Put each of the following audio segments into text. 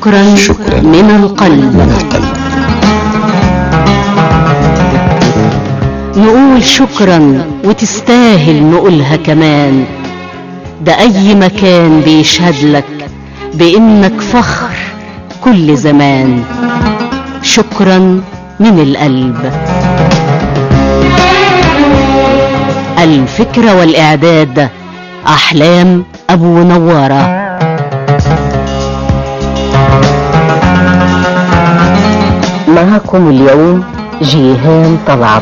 شكرا, شكرا من القلب من القلب نقول شكرا وتستاهل نقولها كمان ده اي مكان بيشهد لك بانك فخر كل زمان شكرا من القلب الفكرة والاعداد احلام ابو نوارة معكم اليوم جيهان طلعت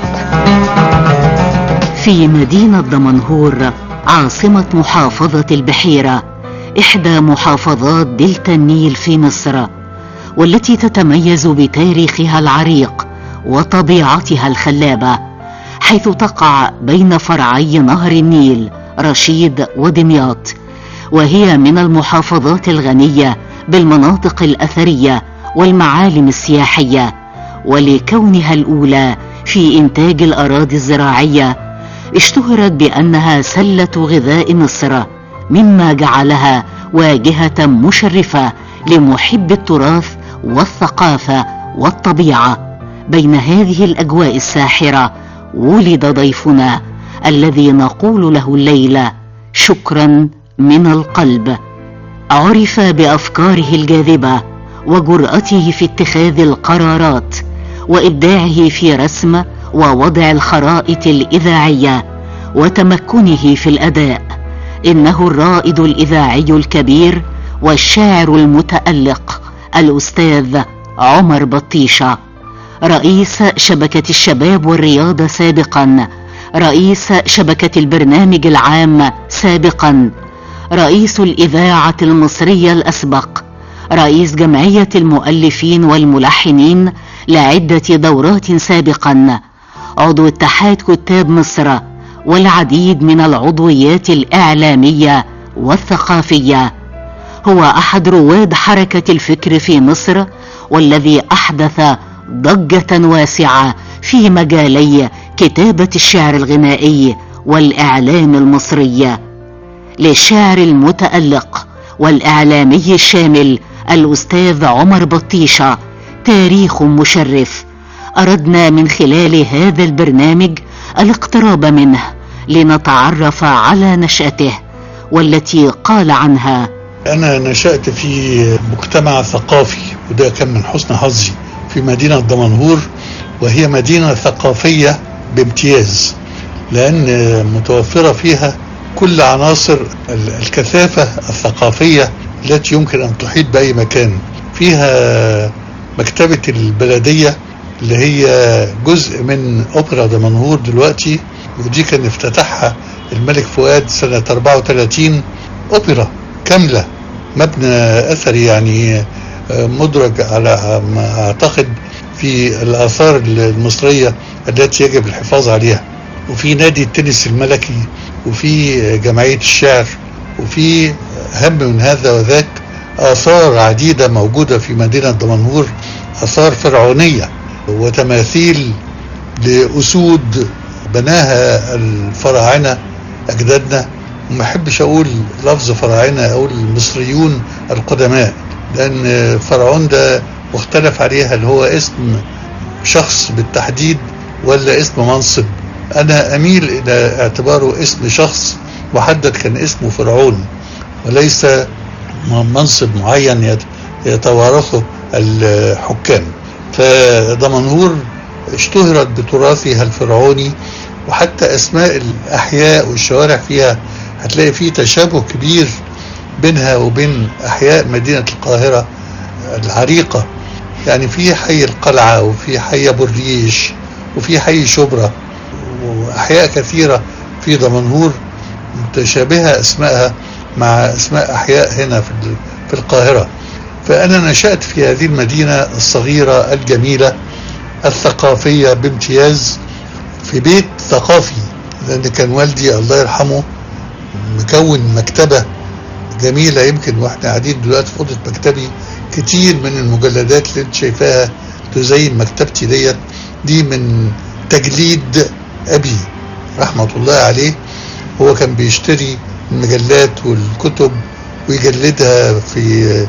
في مدينة دمنهور عاصمة محافظة البحيرة إحدى محافظات دلتا النيل في مصر والتي تتميز بتاريخها العريق وطبيعتها الخلابة حيث تقع بين فرعي نهر النيل رشيد ودمياط وهي من المحافظات الغنية بالمناطق الأثرية والمعالم السياحية ولكونها الأولى في إنتاج الأراضي الزراعية اشتهرت بأنها سلة غذاء مصر مما جعلها واجهة مشرفة لمحب التراث والثقافة والطبيعة بين هذه الأجواء الساحرة ولد ضيفنا الذي نقول له الليلة شكرا من القلب عرف بأفكاره الجاذبة وجرأته في اتخاذ القرارات وإبداعه في رسم ووضع الخرائط الإذاعية وتمكنه في الأداء إنه الرائد الإذاعي الكبير والشاعر المتألق الأستاذ عمر بطيشة رئيس شبكة الشباب والرياضة سابقا رئيس شبكة البرنامج العام سابقا رئيس الإذاعة المصرية الأسبق رئيس جمعية المؤلفين والملحنين لعدة دورات سابقا عضو اتحاد كتاب مصر والعديد من العضويات الإعلامية والثقافية هو أحد رواد حركة الفكر في مصر والذي أحدث ضجة واسعة في مجالي كتابة الشعر الغنائي والإعلام المصري للشاعر المتألق والإعلامي الشامل الأستاذ عمر بطيشة تاريخ مشرف أردنا من خلال هذا البرنامج الاقتراب منه لنتعرف على نشأته والتي قال عنها أنا نشأت في مجتمع ثقافي وده كان من حسن حظي في مدينة دمنهور وهي مدينة ثقافية بامتياز لأن متوفرة فيها كل عناصر الكثافة الثقافية التي يمكن أن تحيط بأي مكان فيها مكتبة البلدية اللي هي جزء من أوبرا دمنهور دلوقتي ودي كان افتتحها الملك فؤاد سنة 34 أوبرا كاملة مبنى أثري يعني مدرج على ما أعتقد في الآثار المصرية التي يجب الحفاظ عليها وفي نادي التنس الملكي وفي جمعية الشعر وفي هم من هذا وذاك آثار عديدة موجودة في مدينة دمنهور آثار فرعونية وتماثيل لأسود بناها الفراعنة أجدادنا وما أحبش أقول لفظ فراعنة أقول المصريون القدماء لأن فرعون ده مختلف عليها اللي هو اسم شخص بالتحديد ولا اسم منصب أنا أميل إلى اعتباره اسم شخص محدد كان اسمه فرعون وليس منصب معين يتوارثه الحكام فدمنهور اشتهرت بتراثها الفرعوني وحتى اسماء الاحياء والشوارع فيها هتلاقي فيه تشابه كبير بينها وبين احياء مدينة القاهرة العريقة يعني في حي القلعة وفي حي ابو الريش وفي حي شبرا واحياء كثيرة في دمنهور متشابهة اسمائها مع اسماء احياء هنا في في القاهرة فانا نشأت في هذه المدينة الصغيرة الجميلة الثقافية بامتياز في بيت ثقافي لان كان والدي الله يرحمه مكون مكتبة جميلة يمكن واحنا قاعدين دلوقتي في اوضه مكتبي كتير من المجلدات اللي انت شايفاها تزين مكتبتي ديت دي من تجليد ابي رحمة الله عليه هو كان بيشتري المجلات والكتب ويجلدها في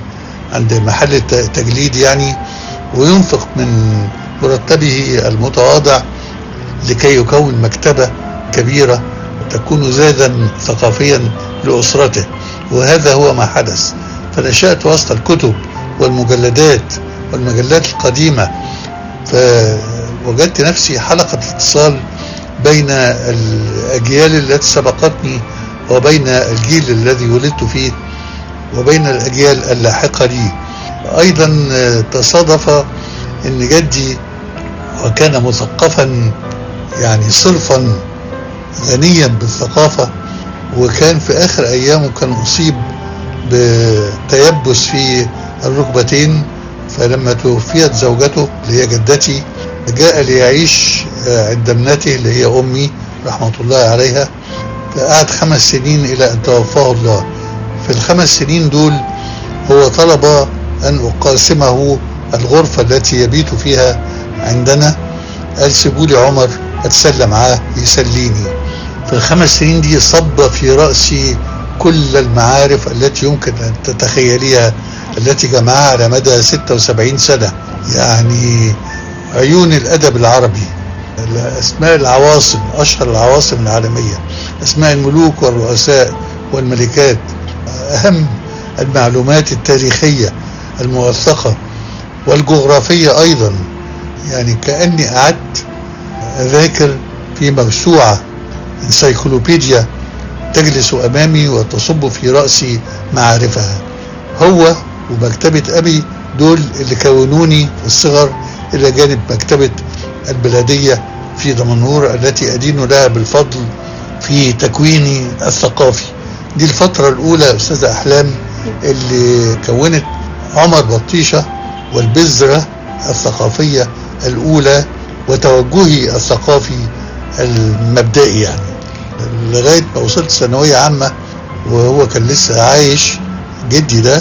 عند محل تجليد يعني وينفق من مرتبه المتواضع لكي يكون مكتبة كبيرة تكون زادا ثقافيا لأسرته وهذا هو ما حدث فنشأت وسط الكتب والمجلدات والمجلات القديمة فوجدت نفسي حلقة اتصال بين الأجيال التي سبقتني وبين الجيل الذي ولدت فيه وبين الأجيال اللاحقة لي أيضا تصادف أن جدي وكان مثقفا يعني صرفا غنيا بالثقافة وكان في آخر أيامه كان أصيب بتيبس في الركبتين فلما توفيت زوجته اللي هي جدتي جاء ليعيش عند ابنته اللي هي أمي رحمة الله عليها فقعد خمس سنين إلى أن توفاه الله في الخمس سنين دول هو طلب أن أقاسمه الغرفة التي يبيت فيها عندنا قال سيبوا لي عمر أتسلى معاه يسليني في الخمس سنين دي صب في رأسي كل المعارف التي يمكن أن تتخيليها التي جمعها على مدى 76 سنة يعني عيون الأدب العربي أسماء العواصم أشهر العواصم العالمية أسماء الملوك والرؤساء والملكات أهم المعلومات التاريخية الموثقة والجغرافية أيضا يعني كأني قعدت أذاكر في موسوعة انسيكلوبيديا تجلس أمامي وتصب في رأسي معارفها هو ومكتبة أبي دول اللي كونوني في الصغر إلى جانب مكتبة البلدية في دمنهور التي أدين لها بالفضل في تكويني الثقافي دي الفترة الأولى أستاذة أحلام اللي كونت عمر بطيشة والبذرة الثقافية الأولى وتوجهي الثقافي المبدئي يعني لغاية ما وصلت ثانوية عامة وهو كان لسه عايش جدي ده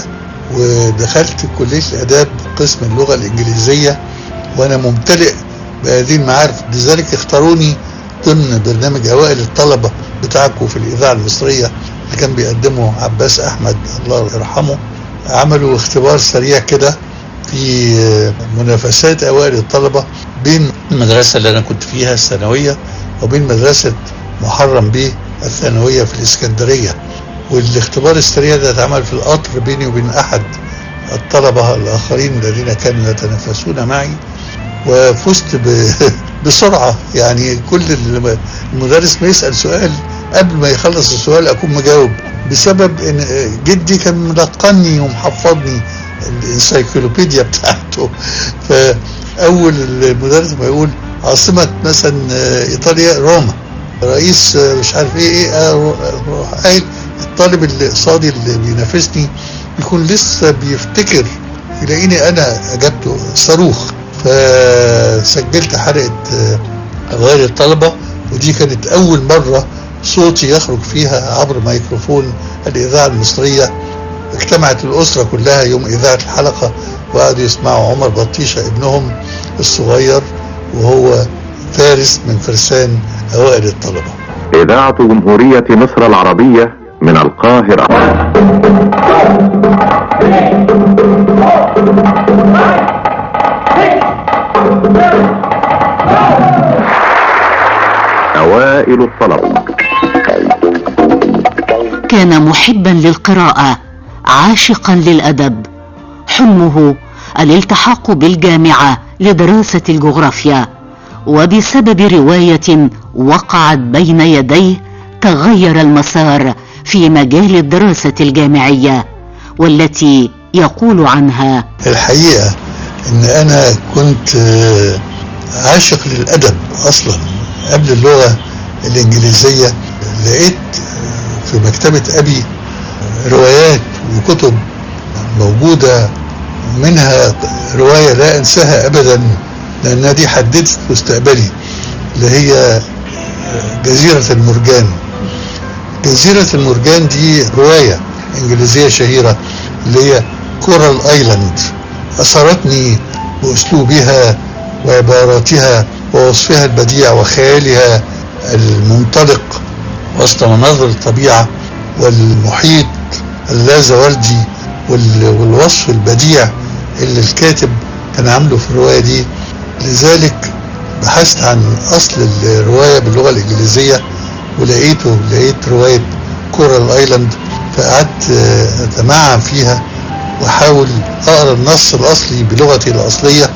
ودخلت كلية الآداب قسم اللغة الإنجليزية وأنا ممتلئ بهذه المعارف لذلك اختاروني ضمن برنامج أوائل الطلبة بتاعكم في الإذاعة المصرية اللي كان بيقدمه عباس أحمد الله يرحمه عملوا اختبار سريع كده في منافسات أوائل الطلبة بين المدرسة اللي أنا كنت فيها الثانوية وبين مدرسة محرم بيه الثانوية في الإسكندرية والاختبار السريع ده اتعمل في القطر بيني وبين أحد الطلبة الآخرين الذين كانوا يتنافسون معي وفزت بسرعة يعني كل المدرس ما يسأل سؤال قبل ما يخلص السؤال أكون مجاوب بسبب ان جدي كان ملقني ومحفظني الانسايكلوبيديا بتاعته فاول المدرس ما يقول عاصمة مثلا ايطاليا روما رئيس مش عارف ايه ايه قايل الطالب اللي قصادي اللي بينافسني يكون لسه بيفتكر يلاقيني انا اجبته صاروخ فسجلت حلقة اوائل الطلبة ودي كانت اول مرة صوتي يخرج فيها عبر ميكروفون الإذاعة المصرية اجتمعت الأسرة كلها يوم إذاعة الحلقة وقعدوا يسمعوا عمر بطيشة ابنهم الصغير وهو فارس من فرسان أوائل الطلبة إذاعة جمهورية مصر العربية من القاهرة أوائل الطلبة كان محبا للقراءة عاشقا للأدب حلمه الالتحاق بالجامعة لدراسة الجغرافيا وبسبب رواية وقعت بين يديه تغير المسار في مجال الدراسة الجامعية والتي يقول عنها الحقيقة ان انا كنت عاشق للأدب اصلا قبل اللغة الانجليزية لقيت في مكتبة أبي روايات وكتب موجودة منها رواية لا أنساها أبدا لأنها دي حددت مستقبلي اللي هي جزيرة المرجان جزيرة المرجان دي رواية إنجليزية شهيرة اللي هي كورال آيلاند أثرتني بأسلوبها وعباراتها ووصفها البديع وخيالها المنطلق وسط مناظر الطبيعة والمحيط اللازوردي والوصف البديع اللي الكاتب كان عامله في الرواية دي لذلك بحثت عن أصل الرواية باللغة الإنجليزية ولقيته لقيت رواية كورال ايلاند فقعدت اتمعن فيها واحاول اقرا النص الاصلي بلغتي الاصليه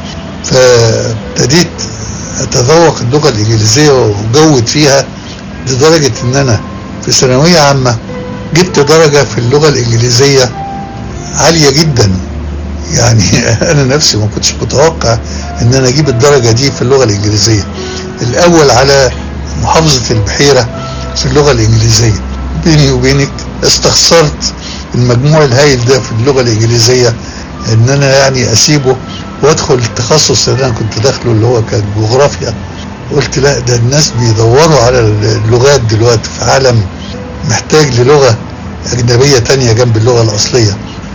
فابتديت اتذوق اللغه الانجليزيه وجود فيها لدرجه ان انا في ثانويه عامه جبت درجه في اللغه الانجليزيه عاليه جدا يعني انا نفسي ما كنتش متوقع ان انا اجيب الدرجه دي في اللغه الانجليزيه الاول على محافظه البحيره في اللغه الانجليزيه بيني وبينك استخسرت المجموع الهائل ده في اللغه الانجليزيه ان انا يعني اسيبه وادخل التخصص اللي انا كنت داخله اللي هو كان جغرافيا قلت لا ده الناس بيدوروا على اللغات دلوقتي في عالم محتاج للغه اجنبيه تانية جنب اللغه الاصليه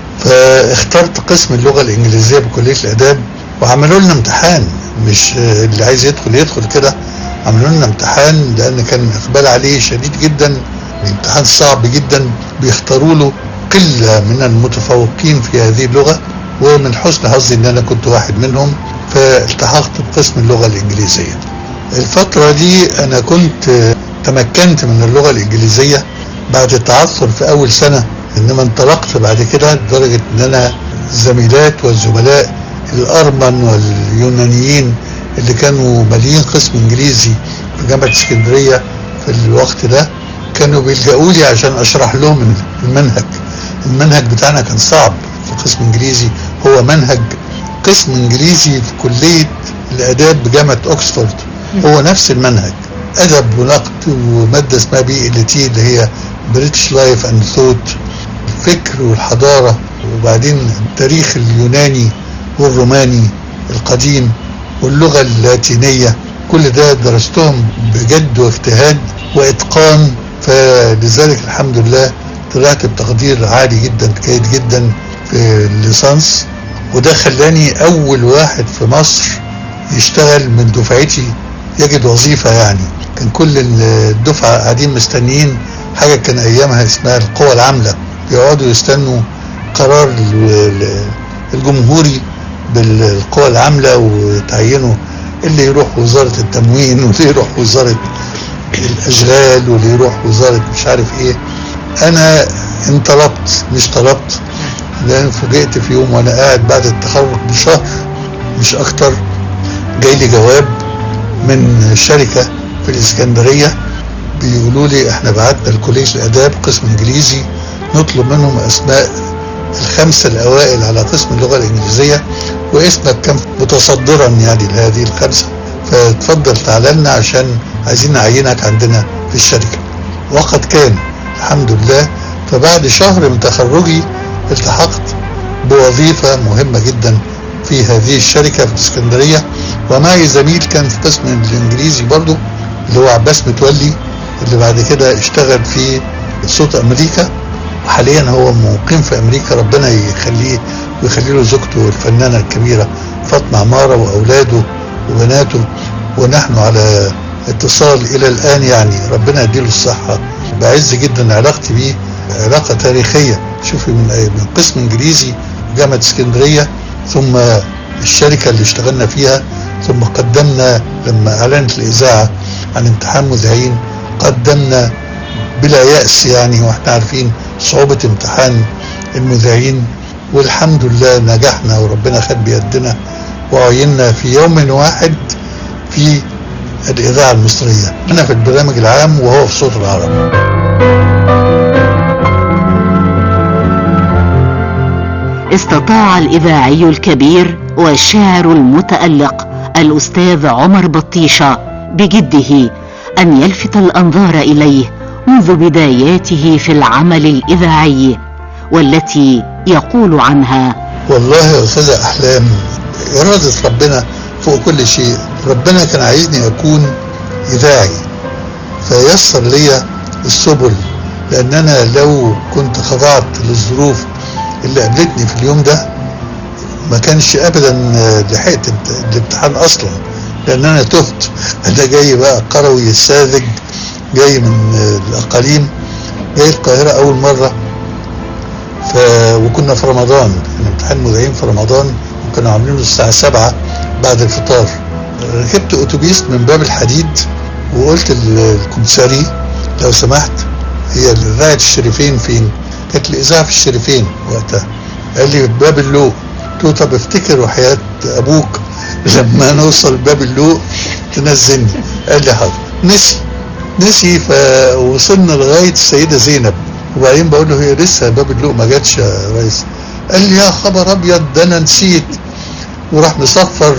فاخترت قسم اللغه الانجليزيه بكليه الاداب وعملوا لنا امتحان مش اللي عايز يدخل يدخل كده عملوا لنا امتحان لان كان اقبال عليه شديد جدا الامتحان صعب جدا بيختاروا له قله من المتفوقين في هذه اللغه ومن حسن حظي ان انا كنت واحد منهم فالتحقت بقسم اللغه الانجليزيه. الفتره دي انا كنت تمكنت من اللغه الانجليزيه بعد التعثر في اول سنه انما انطلقت بعد كده لدرجه ان انا الزميلات والزملاء الارمن واليونانيين اللي كانوا مالين قسم انجليزي في جامعه اسكندريه في الوقت ده كانوا بيلجأوا لي عشان اشرح لهم المنهج المنهج بتاعنا كان صعب في قسم انجليزي هو منهج قسم انجليزي في كليه الاداب بجامعه اوكسفورد هو نفس المنهج ادب ونقد وماده اسمها بي ال تي اللي هي بريتش لايف اند ثوت الفكر والحضاره وبعدين التاريخ اليوناني والروماني القديم واللغه اللاتينيه كل ده درستهم بجد واجتهاد واتقان فلذلك الحمد لله طلعت بتقدير عالي جدا جيد جدا في الليسانس وده خلاني اول واحد في مصر يشتغل من دفعتي يجد وظيفه يعني كان كل الدفعه قاعدين مستنيين حاجه كان ايامها اسمها القوى العامله بيقعدوا يستنوا قرار الجمهوري بالقوى العامله وتعينوا اللي يروح وزاره التموين واللي يروح وزاره الاشغال واللي يروح وزاره مش عارف ايه انا انطلبت مش طلبت لان فوجئت في يوم وانا قاعد بعد التخرج بشهر مش اكتر جاي لي جواب من شركه في الاسكندريه بيقولوا لي احنا بعتنا لكليه الاداب قسم انجليزي نطلب منهم اسماء الخمسه الاوائل على قسم اللغه الانجليزيه واسمك كان متصدرا يعني لهذه الخمسه فتفضل تعالى لنا عشان عايزين نعينك عندنا في الشركه وقد كان الحمد لله فبعد شهر من تخرجي التحقت بوظيفة مهمة جدا في هذه الشركة في اسكندرية ومعي زميل كان في قسم الانجليزي برضو اللي هو عباس متولي اللي بعد كده اشتغل في صوت امريكا وحاليا هو مقيم في امريكا ربنا يخليه ويخلي له زوجته الفنانة الكبيرة فاطمة عمارة واولاده وبناته ونحن على اتصال الى الان يعني ربنا يديله الصحة بعز جدا علاقتي بيه علاقة تاريخية شوفي من من قسم انجليزي جامعة اسكندرية ثم الشركة اللي اشتغلنا فيها ثم قدمنا لما اعلنت الاذاعة عن امتحان مذيعين قدمنا بلا يأس يعني واحنا عارفين صعوبة امتحان المذيعين والحمد لله نجحنا وربنا خد بيدنا وعيننا في يوم واحد في الإذاعة المصرية أنا في البرنامج العام وهو في صوت العرب استطاع الإذاعي الكبير والشاعر المتألق الأستاذ عمر بطيشة بجده أن يلفت الأنظار إليه منذ بداياته في العمل الإذاعي والتي يقول عنها والله يا أستاذة أحلام إرادة ربنا فوق كل شيء ربنا كان عايزني أكون إذاعي فيسر لي السبل لأن أنا لو كنت خضعت للظروف اللي قابلتني في اليوم ده ما كانش أبدا لحقت الامتحان أصلا لأن أنا تهت أنا جاي بقى قروي الساذج جاي من الأقاليم جاي القاهرة أول مرة ف... وكنا في رمضان كنا امتحان مذيعين في رمضان وكانوا عاملينه الساعة سبعة بعد الفطار ركبت اتوبيس من باب الحديد وقلت للكمساري لو سمحت هي اذاعه الشريفين فين؟ كانت الاذاعه في الشريفين وقتها قال لي باب اللوق قلت له طب افتكر وحياه ابوك لما نوصل باب اللوق تنزلني قال لي حاضر نسي نسي فوصلنا لغايه السيده زينب وبعدين بقول له هي لسه باب اللوق ما جاتش يا ريس قال لي يا خبر ابيض ده انا نسيت وراح مصفر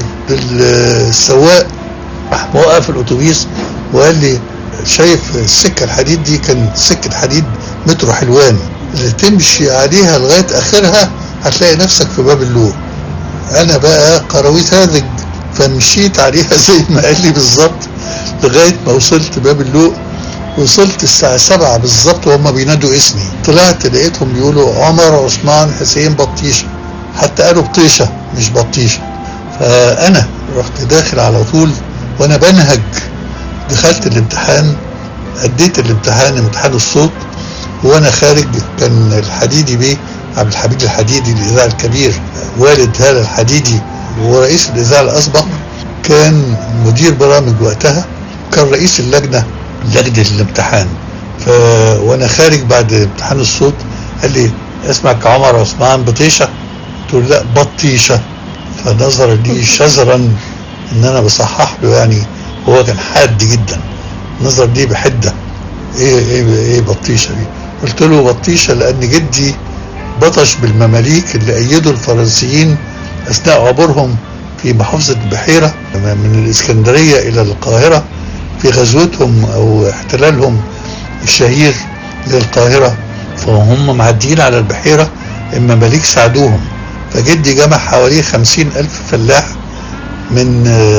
للسواق راح موقف الاتوبيس وقال لي شايف السكه الحديد دي كان سكه حديد مترو حلوان اللي تمشي عليها لغايه اخرها هتلاقي نفسك في باب اللوق انا بقى قرويت هذج فمشيت عليها زي ما قال لي بالظبط لغايه ما وصلت باب اللوق وصلت الساعة سبعة بالظبط وهم بينادوا اسمي طلعت لقيتهم بيقولوا عمر عثمان حسين بطيشة حتى قالوا بطيشة مش بطيشة فأنا رحت داخل على طول وأنا بنهج دخلت الامتحان أديت الامتحان امتحان الصوت وأنا خارج كان الحديدي بيه عبد الحميد الحديدي الإذاعة الكبير والد هذا الحديدي ورئيس الإذاعة الأسبق كان مدير برامج وقتها وكان رئيس اللجنة لجنة الامتحان ف... وانا خارج بعد امتحان الصوت قال لي اسمك عمر عثمان بطيشة قلت له لا بطيشة فنظر لي شزرا ان انا بصحح له يعني هو كان حاد جدا نظر لي بحدة ايه ايه ايه بطيشة دي قلت له بطيشة لان جدي بطش بالمماليك اللي ايدوا الفرنسيين اثناء عبورهم في محافظة البحيرة من الاسكندرية الى القاهرة في غزوتهم او احتلالهم الشهير للقاهرة فهم معديين على البحيرة المماليك ساعدوهم فجدي جمع حوالي خمسين ألف فلاح من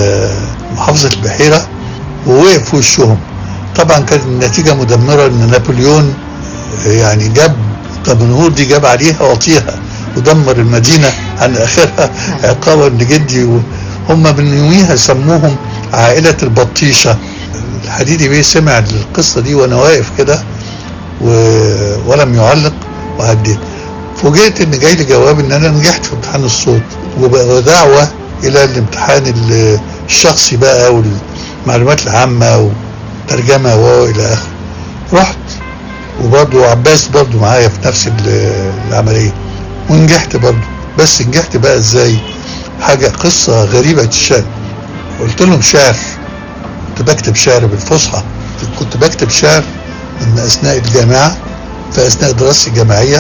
محافظة البحيرة ووقف في وشهم طبعا كانت النتيجة مدمرة ان نابليون يعني جاب دمنهور دي جاب عليها وطيها ودمر المدينة عن اخرها عقابا لجدي هم من يوميها سموهم عائلة البطيشة الحديدي بيه سمع القصة دي وانا واقف كده و... ولم يعلق وهديت فوجئت ان جاي لي جواب ان انا نجحت في امتحان الصوت ودعوة الى الامتحان الشخصي بقى والمعلومات العامة وترجمة والى اخره رحت وبرضه عباس برضه معايا في نفس العملية ونجحت برضه بس نجحت بقى ازاي حاجة قصة غريبة الشأن قلت لهم شعر كنت بكتب شعر بالفصحى كنت بكتب شعر من اثناء الجامعة في اثناء دراستي الجامعية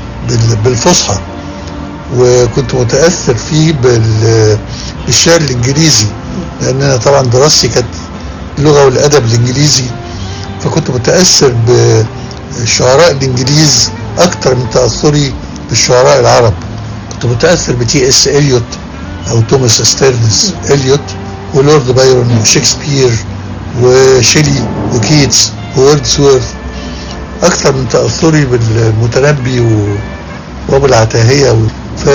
بالفصحى وكنت متأثر فيه بالشعر الانجليزي لان انا طبعا دراستي كانت اللغة والادب الانجليزي فكنت متأثر بالشعراء الانجليز اكتر من تأثري بالشعراء العرب كنت متأثر بتي اس اليوت او توماس ستيرنز اليوت ولورد بايرون وشكسبير وشيلي وكيتس ووردسورث اكثر من تاثري بالمتنبي و... وابو العتاهيه و...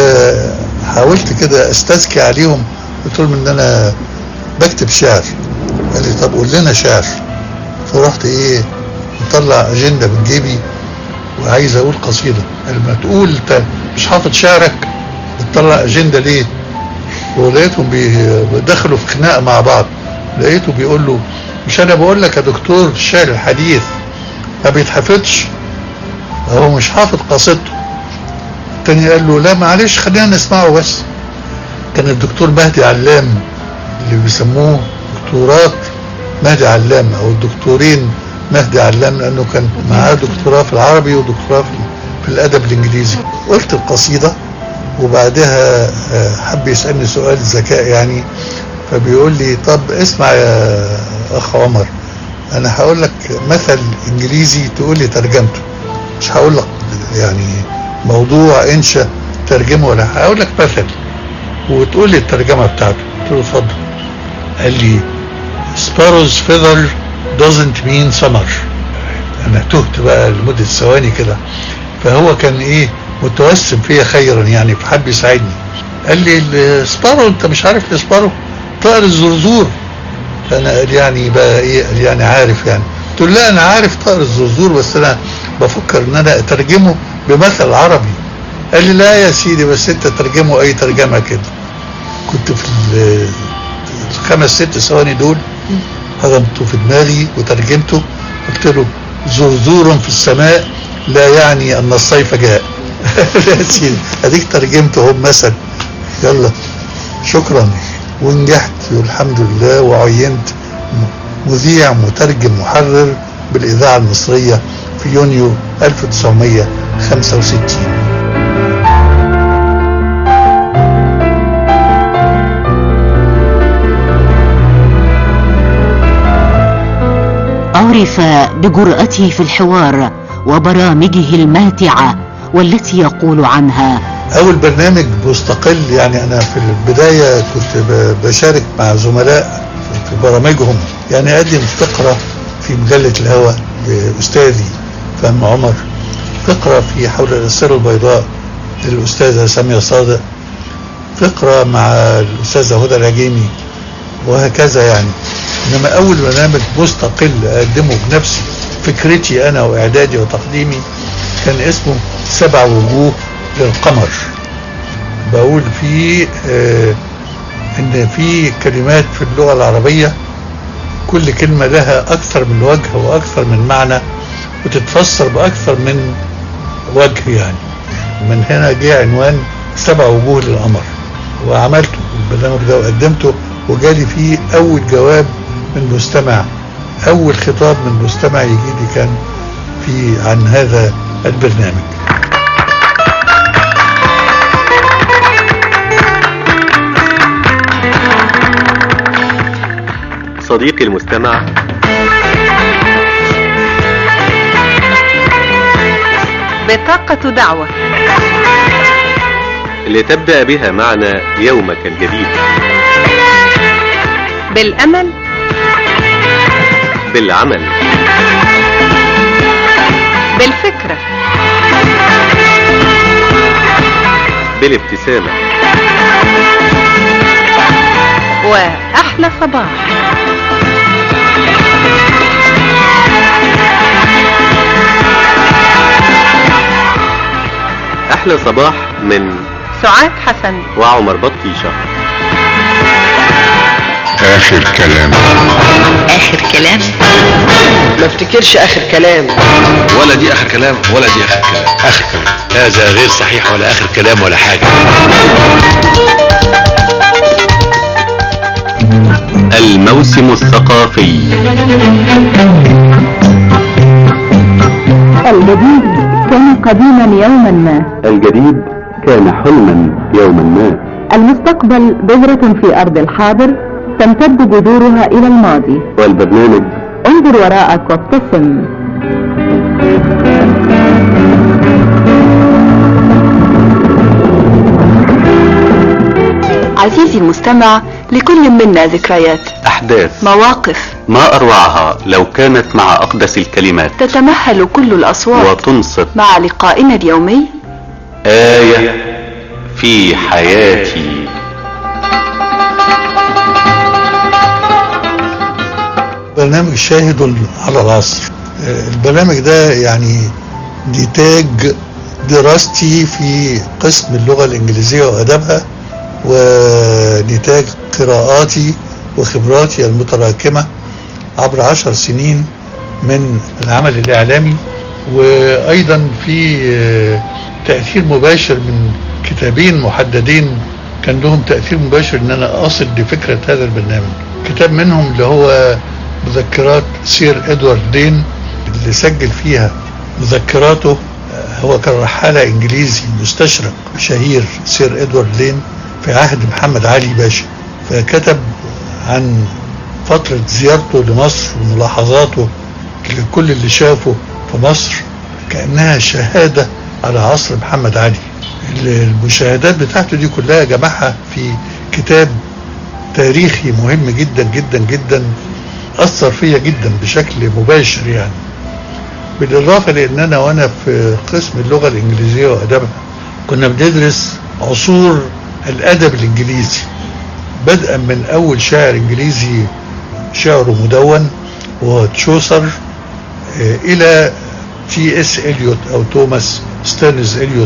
فحاولت كده استزكي عليهم قلت لهم ان انا بكتب شعر قال لي طب قول لنا شعر فرحت ايه مطلع اجنده من جيبي وعايز اقول قصيده لما تقول انت مش حافظ شعرك بتطلع اجنده ليه ولقيتهم دخلوا في خناقه مع بعض لقيته بيقول له مش انا بقول لك يا دكتور الشعر الحديث ما بيتحفظش هو مش حافظ قصيدته التاني قال له لا معلش خلينا نسمعه بس كان الدكتور مهدي علام اللي بيسموه دكتورات مهدي علام او الدكتورين مهدي علام لانه كان معاه دكتوراه في العربي ودكتوراه في الادب الانجليزي قلت القصيده وبعدها حب يسألني سؤال ذكاء يعني فبيقول لي طب اسمع يا اخ عمر انا هقول لك مثل انجليزي تقول لي ترجمته مش هقول لك يعني موضوع انشا ترجمه ولا هقول لك مثل وتقول لي الترجمه بتاعته قلت له اتفضل قال لي sparrow's feather doesn't mean summer انا تهت بقى لمده ثواني كده فهو كان ايه متوسم فيا خيرا يعني فحب يساعدني قال لي السبارو انت مش عارف السبارو طائر الزرزور فانا قال يعني بقى ايه قال يعني عارف يعني قلت له لا انا عارف طائر الزرزور بس انا بفكر ان انا اترجمه بمثل عربي قال لي لا يا سيدي بس انت ترجمه اي ترجمه كده كنت في ال- الخمس ست ثواني دول هضمته في دماغي وترجمته قلت له زرزور في السماء لا يعني ان الصيف جاء لا يا سيدي اديك ترجمته اهو مثلا يلا شكرا ونجحت والحمد لله وعينت م- مذيع مترجم محرر بالاذاعه المصريه في يونيو 1965 عرف بجرأته في الحوار وبرامجه الماتعة والتي يقول عنها اول برنامج مستقل يعني انا في البدايه كنت ب- بشارك مع زملاء في برامجهم يعني اقدم فقره في مجله الهوى لاستاذي فهم عمر فقره في حول الاسره البيضاء للاستاذه ساميه صادق فقره مع الاستاذه هدى العجيمي وهكذا يعني انما اول برنامج مستقل اقدمه بنفسي فكرتي انا واعدادي وتقديمي كان اسمه سبع وجوه للقمر بقول فيه آه ان في كلمات في اللغه العربيه كل كلمه لها اكثر من وجه واكثر من معنى وتتفسر باكثر من وجه يعني من هنا جه عنوان سبع وجوه للقمر وعملته البرنامج ده وقدمته وجالي فيه اول جواب من مستمع اول خطاب من مستمع يجي لي كان في عن هذا البرنامج صديقي المستمع بطاقة دعوة لتبدأ بها معنا يومك الجديد بالأمل بالعمل بالفكرة بالابتسامة وأحلى صباح أحلى صباح من سعاد حسن وعمر بطيشة آخر كلام آخر كلام ما افتكرش اخر كلام ولا دي اخر كلام ولا دي اخر كلام اخر كلام هذا غير صحيح ولا اخر كلام ولا حاجه الموسم الثقافي الجديد كان قديما يوما ما الجديد كان حلما يوما ما المستقبل بذرة في أرض الحاضر تمتد جذورها إلى الماضي والبرنامج انظر وراءك وابتسم عزيزي المستمع لكل منا ذكريات أحداث مواقف ما أروعها لو كانت مع أقدس الكلمات تتمهل كل الأصوات وتنصت مع لقائنا اليومي آية في حياتي برنامج شاهد على العصر آه، البرنامج ده يعني نتاج دراستي في قسم اللغة الإنجليزية وأدبها ونتاج قراءاتي وخبراتي المتراكمة عبر عشر سنين من العمل الإعلامي وأيضا في آه، تأثير مباشر من كتابين محددين كان لهم تأثير مباشر إن أنا أصل لفكرة هذا البرنامج كتاب منهم اللي هو مذكرات سير إدوارد دين اللي سجل فيها مذكراته آه، هو كان رحالة إنجليزي مستشرق شهير سير إدوارد دين في عهد محمد علي باشا فكتب عن فترة زيارته لمصر وملاحظاته لكل اللي شافه في مصر كأنها شهادة على عصر محمد علي المشاهدات بتاعته دي كلها جمعها في كتاب تاريخي مهم جدا جدا جدا أثر فيا جدا بشكل مباشر يعني بالإضافة لأن أنا وأنا في قسم اللغة الإنجليزية وأدبها كنا بندرس عصور الأدب الإنجليزي بدءا من أول شاعر إنجليزي شعره مدون وهو تشوسر آه، إلى تي اس إليوت أو توماس ستيرنز إليوت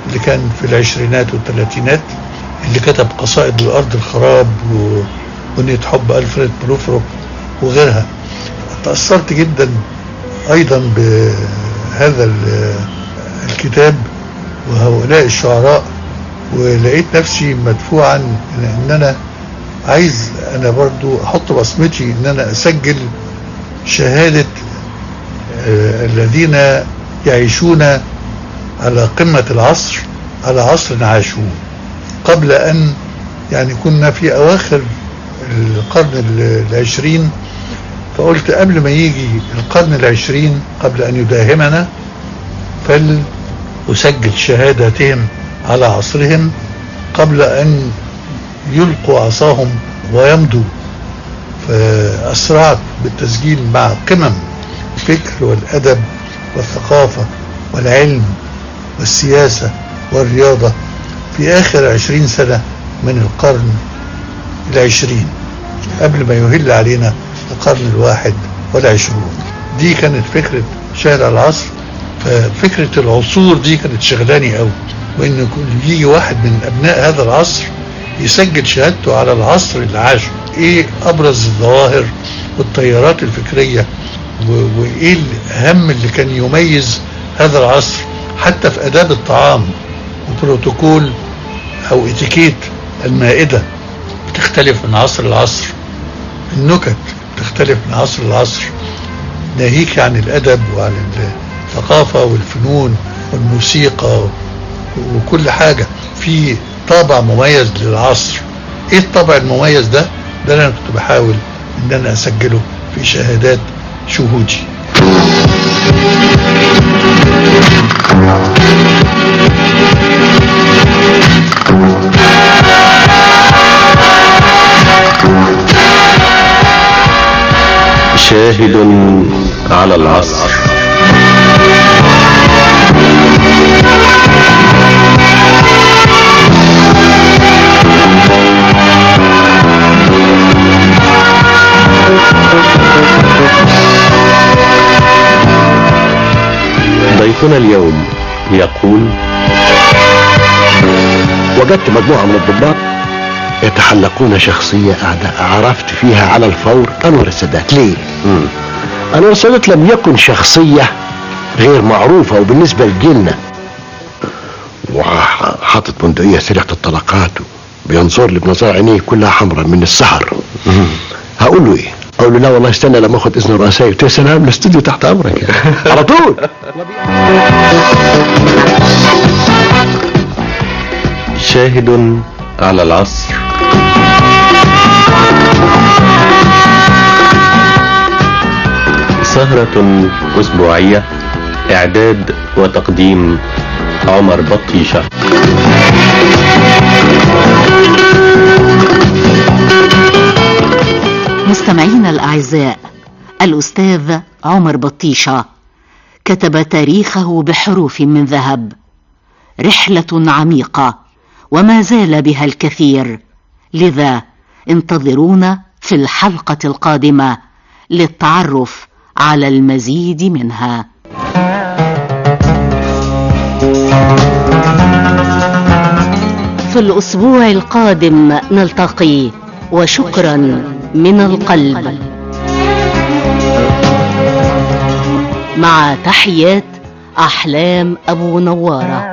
اللي كان في العشرينات والثلاثينات اللي كتب قصائد الأرض الخراب وأغنية حب ألفريد بروفروك وغيرها تأثرت جدا أيضا بهذا ال- الكتاب وهؤلاء الشعراء ولقيت نفسي مدفوعا ان انا عايز انا برضو احط بصمتي ان انا اسجل شهادة آه، الذين يعيشون على قمة العصر على عصر عاشوه قبل ان يعني كنا في اواخر القرن ال- العشرين فقلت قبل ما يجي القرن العشرين قبل ان يداهمنا فلأسجل شهادتهم على عصرهم قبل ان يلقوا عصاهم ويمضوا فأسرعت بالتسجيل مع قمم الفكر والأدب والثقافة والعلم والسياسة والرياضة في آخر عشرين سنة من القرن العشرين قبل ما يهل علينا القرن الواحد والعشرون دي كانت فكرة شارع العصر ففكرة العصور دي كانت شغلاني قوي وان كل يجي واحد من ابناء هذا العصر يسجل شهادته على العصر اللي عاشه ايه ابرز الظواهر والتيارات الفكرية و- وايه الاهم اللي كان يميز هذا العصر حتى في اداب الطعام وبروتوكول او اتيكيت المائدة بتختلف من عصر لعصر النكت بتختلف من عصر لعصر ناهيك عن الادب وعن الثقافة والفنون والموسيقى وكل حاجة في طابع مميز للعصر ايه الطابع المميز ده ده اللي انا كنت بحاول ان انا اسجله في شهادات شهودي شاهد على العصر ضيفنا اليوم يقول وجدت مجموعة من الضباط يتحلقون شخصية أعداء عرفت فيها على الفور أنور السادات ليه؟ مم. أنور السادات لم يكن شخصية غير معروفة وبالنسبة لجيلنا وحاطط بندقية سريعة الطلقات بينظر لي بنظر عينيه كلها حمراء من السهر هقول له ايه؟ اقول له لا والله استنى لما اخد اذن رؤسائي قلت له يا سلام الاستوديو تحت امرك يعني. على طول شاهد على العصر سهرة أسبوعية إعداد وتقديم عمر بطيشة مستمعينا الأعزاء الأستاذ عمر بطيشة كتب تاريخه بحروف من ذهب رحلة عميقة وما زال بها الكثير لذا انتظرونا في الحلقة القادمة للتعرف على المزيد منها في الأسبوع القادم نلتقي وشكرا من القلب مع تحيات أحلام أبو نوارة